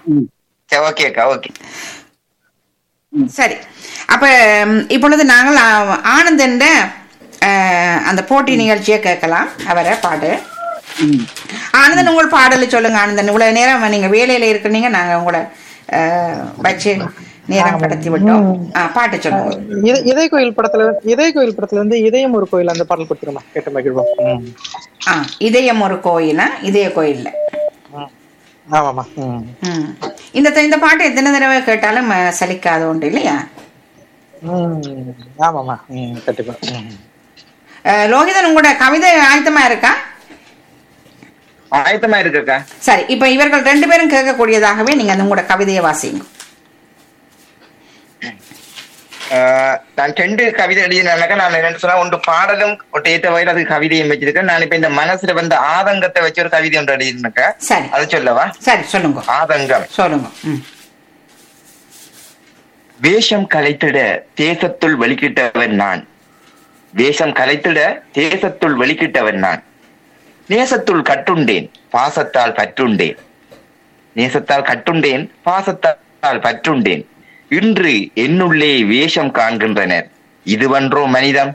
ம். சரி ஓகே அக்கா ஓகே சரி அப்ப ம், இப்பொழுது நாங்கள் ஆ- ஆனந்தன் அஹ், அந்த போட்டி நிகழ்ச்சியை கேட்கலாம் அவரை பாடு ம். ஆனந்தன் உங்கள் பாடலை சொல்லுங்க ஆனந்தன் இவ்வளவு நேரம் நீங்க வேலையில இருக்கிறீங்க நாங்க உங்களை அஹ், வச்சு நேரம் கடத்தி விட்டோம் ஆ, பாட்டு சொல்லுங்க இத- இதய கோயில் படத்துல இதய கோயில் படத்துல இருந்து இதயம் ஒரு கோயில் அந்த பாடல் கொடுத்துருமா கேட்ட மகிழ்வோம் ம். ஆ இதயம் ஒரு கோயிலா இதய கோயில்ல ம். ஆமாமா ம். ம். இந்த த- இந்த பாட்டு எத்தனை தடவை கேட்டாலும் அஹ், சலிக்காத ஒன்று இல்லையா ம். ஆமாமா ம், கண்டிப்பா ம். அஹ், லோகிதன் உங்களோட கவிதை ஆயத்தமா இருக்கா ஆயத்தமா இருக்குக்கா சரி இப்ப இவர்கள் ரெண்டு பேரும் கேட்கக்கூடியதாகவே நீங்க அந்த உங்களோட கவிதையை வாசிங்க ஆஹ் நான் ரெண்டு கவிதை எழுதினாக்கா நான் என்ன சொன்னா ஒன்று பாடலும் ஒன்று ஏற்ற வகையில் அது கவிதையும் வச்சிருக்கேன் நான் இப்ப இந்த மனசுல வந்த ஆதங்கத்தை வச்சு ஒரு கவிதை ஒன்று எழுதியிருக்கேன் சரி அது சொல்லவா சரி சொல்லுங்க ஆதங்கம் சொல்லுங்க ம் வேஷம் கலைத்திட தேசத்துள் வெளிக்கிட்டவன் நான் வேஷம் கலைத்திட தேசத்துள் வெளிக்கிட்டவன் நான் நேசத்துள் கட்டுண்டேன் பாசத்தால் பற்றுண்டேன் நேசத்தால் கட்டுண்டேன் பாசத்தால் பற்றுண்டேன் இன்று என்னுள்ளே வேஷம் காண்கின்றனர் இதுவன்றோ மனிதம்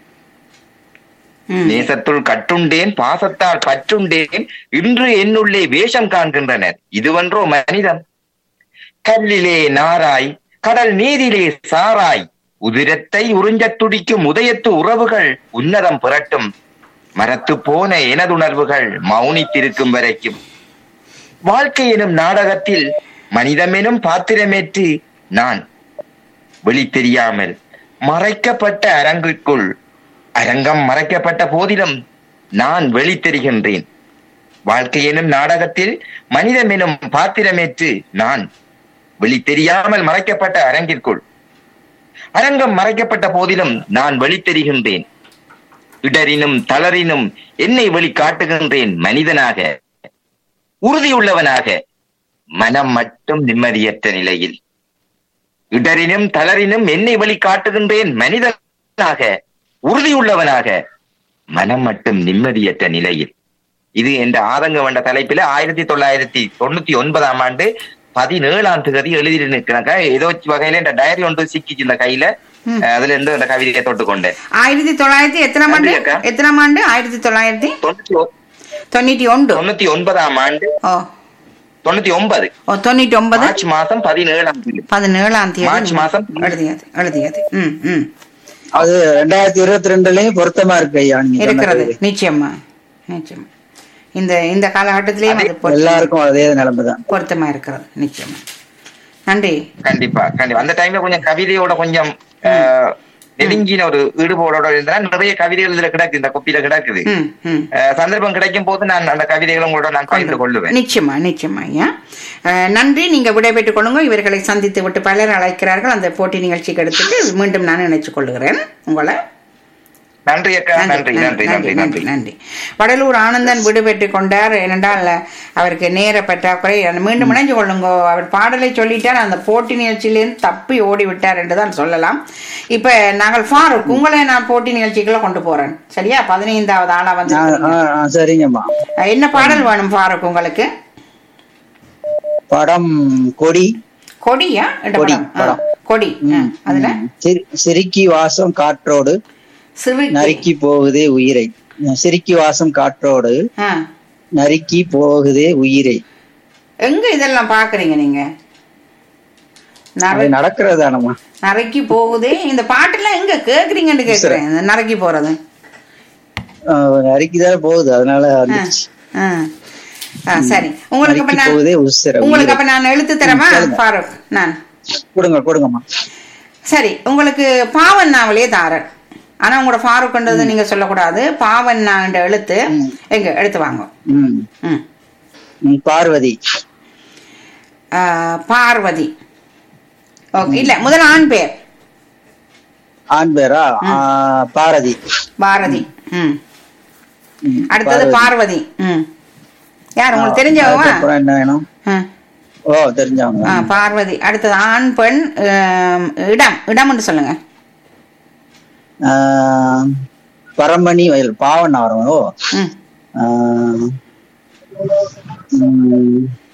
ம். நேசத்துள் கட்டுண்டேன் பாசத்தால் பற்றுண்டேன் இன்று என்னுள்ளே வேஷம் காண்கின்றனர் இதுவன்றோ மனிதம் கல்லிலே நாராய் கடல் நீரிலே சாராய் உதிரத்தை உறிஞ்சத் துடிக்கும் உதயத்து உறவுகள் உன்னதம் புரட்டும் மரத்து போன எனதுணர்வுகள் மௌனித்திருக்கும் வரைக்கும் வாழ்க்கை எனும் நாடகத்தில் மனிதமெனும் பாத்திரமேற்று நான் வெளி தெரியாமல் மறைக்கப்பட்ட அரங்குக்குள் அரங்கம் மறைக்கப்பட்ட போதிலும் நான் வெளி தெரிகின்றேன் வாழ்க்கை எனும் நாடகத்தில் மனிதமெனும் பாத்திரமேற்று நான் வெளி தெரியாமல் மறைக்கப்பட்ட அரங்கிற்குள் அரங்கம் மறைக்கப்பட்ட போதிலும் நான் வெளி தெரிகின்றேன் இடரினும் தளரினும் என்னை வெளி காட்டுகின்றேன் மனிதனாக உறுதியுள்ளவனாக மனம் மட்டும் நிம்மதியற்ற நிலையில் இடரினும் தளரினும் என்னை வெளி காட்டுகின்றேன் மனிதனாக உறுதியுள்ளவனாக மனம் மட்டும் நிம்மதியற்ற நிலையில் இது என்ற ஆதங்கம் என்ற தலைப்பில ஆயிரத்தி தொள்ளாயிரத்தி தொண்ணூத்தி ஒன்பதாம் ஆண்டு பதினேழாம் தேதி எழுதியிருக்கிறாங்க ஏதோ வகையில இந்த டயரி ஒன்று சிக்கிச்சு இந்த கையில ம். அஹ் அதுல இருந்து அந்த கவிதையை தொட்டு கொண்டேன் ஆயிரத்தி தொள்ளாயிரத்தி எத்தனாம் ஆண்டு நன்றி அக்கா. எத்தனாம் ஆண்டு ஆயிரத்தி தொள்ளாயிரத்தி தொண்ணூத்தி ஒ- தொண்ணூத்தி ஒன்று தொண்ணூத்தி ஒன்பதாம் ஆண்டு ஓ தொண்ணூத்தி ஒன்பது ஓ தொண்ணூத்தி ஒன்பது மார்ச் மாசம் பதினேழாம் தேதி பதினேழாம் தேதி மார்ச் மாசம் எழுதியது எழுதியது ம் ம் அது ரெண்டாயிரத்தி இருபத்தி ரெண்டுலயும் பொருத்தமா இருக்கு ஐயா நீங்க சொன்ன இருக்கிறது கவிதை. நிச்சயமா நிச்சயமா இந்த இந்த காலகட்டத்திலேயும் அது பொருத்த- எல்லாருக்கும் அதே நிலைமைதான் பொருத்தமா இருக்கிறது நிச்சயமா நன்றி கண்டிப்பா கண்டிப்பா அந்த டைம்ல கொஞ்சம் கவிதையோட கொஞ்சம் அஹ், நெருங்கின ஒரு ஈடுபாடோட இருந்தா நிறைய கவிதைகள் இதுல கிடக்கு இந்த கொப்பியில கிடக்குது ம் ம் அஹ், சந்தர்ப்பம் கிடைக்கும் போது நான் அந்த கவிதைகளை உங்களோட நான் பகிர்ந்து கொள்ளுவேன் நிச்சயமா நிச்சயமா ஐயா அஹ், நன்றி நீங்க விடைபெற்றுக் கொள்ளுங்க இவர்களை சந்தித்து விட்டு பலர் அழைக்கிறார்கள் அந்த போட்டி நிகழ்ச்சிக்கு எடுத்துட்டு மீண்டும் நான் நினைச்சு கொள்ளுகிறேன் உங்களை நன்றி அக்கா நன்றி நன்றி நன்றி நன்றி நன்றி வடலூர் ஆனந்தன் விடு பெற்றுக் கொண்டார் ஏனென்றால் அவருக்கு நேர பற்றாக்குறை மீண்டும் இணைஞ்சு கொள்ளுங்கோ அவர் பாடலை சொல்லிட்டார் அந்த போட்டி நிகழ்ச்சியிலேருந்து தப்பி ஓடி விட்டார் என்று தான் சொல்லலாம் இப்ப நாங்கள் ஃபாரூக் உங்களை நான் போட்டி நிகழ்ச்சிக்குள்ள கொண்டு போறேன் சரியா பதினைந்தாவது ஆளா வந்து ஆ, ஆ, ஆ, சரிங்கம்மா என்ன பாடல் வேணும் ஃபாரூக் உங்களுக்கு படம் கொடி கொடியா என்ன கொடி, படம்? ஆ, படம். கொடி ஆ, அதுல சிரி- சிரிக்கி வாசம் காற்றோடு சிறு நறுக்கி போகுதே உயிரை சிரிக்கி வாசம் காற்றோடு ஆ. நறுக்கி போகுதே உயிரை எங்க இதெல்லாம் பாக்குறீங்க நீங்க அது நறு நடக்கிறதானம்மா நரைக்கி போகுதே இந்த பாட்டெல்லாம் எங்க கேக்குறீங்கன்னு கேக்குறேன் இந்த நரைக்கி போறது நறுக்கிதான் போகுது அதனால வந்துச்சு ஆ. ஆ, சரி உங்களுக்கு அப்ப நறுக்கி நான் போகுதே உசிர உங்களுக்கு அப்ப நான் எழுத்து தரமா ம், சொல்லுங்க. ஃபாரூக் நான் கொடுங்க கொடுங்கம்மா சரி உங்களுக்கு பாவன் நாவலே தாரன் ஆனா உங்களோட ஃபாரூக்ன்றது நீங்க சொல்லக்கூடாது பாவன் நான்ற எழுத்து எங்க எடுத்து வாங்க ம் ம் ம், பார்வதி ஆ, பார்வதி ஓகே இல்ல முதல் ஆண் பேர் ஆண் பேரா ஆ, பாரதி பாரதி ம் ம், அடுத்தது பார்வதி ம் யார் உங்களுக்கு தெரிஞ்சவங்க அதுக்கப்புறம் என்ன வேணும் ஆ. ஓ தெரிஞ்சவங்க ஆ, பார்வதி அடுத்தது ஆண் பெண் ஆம், இடம் இடம்னு சொல்லுங்க ஆ, பரமணி வயல் பாவண்ணா வரும் ஓ ம் ஆ, ம்,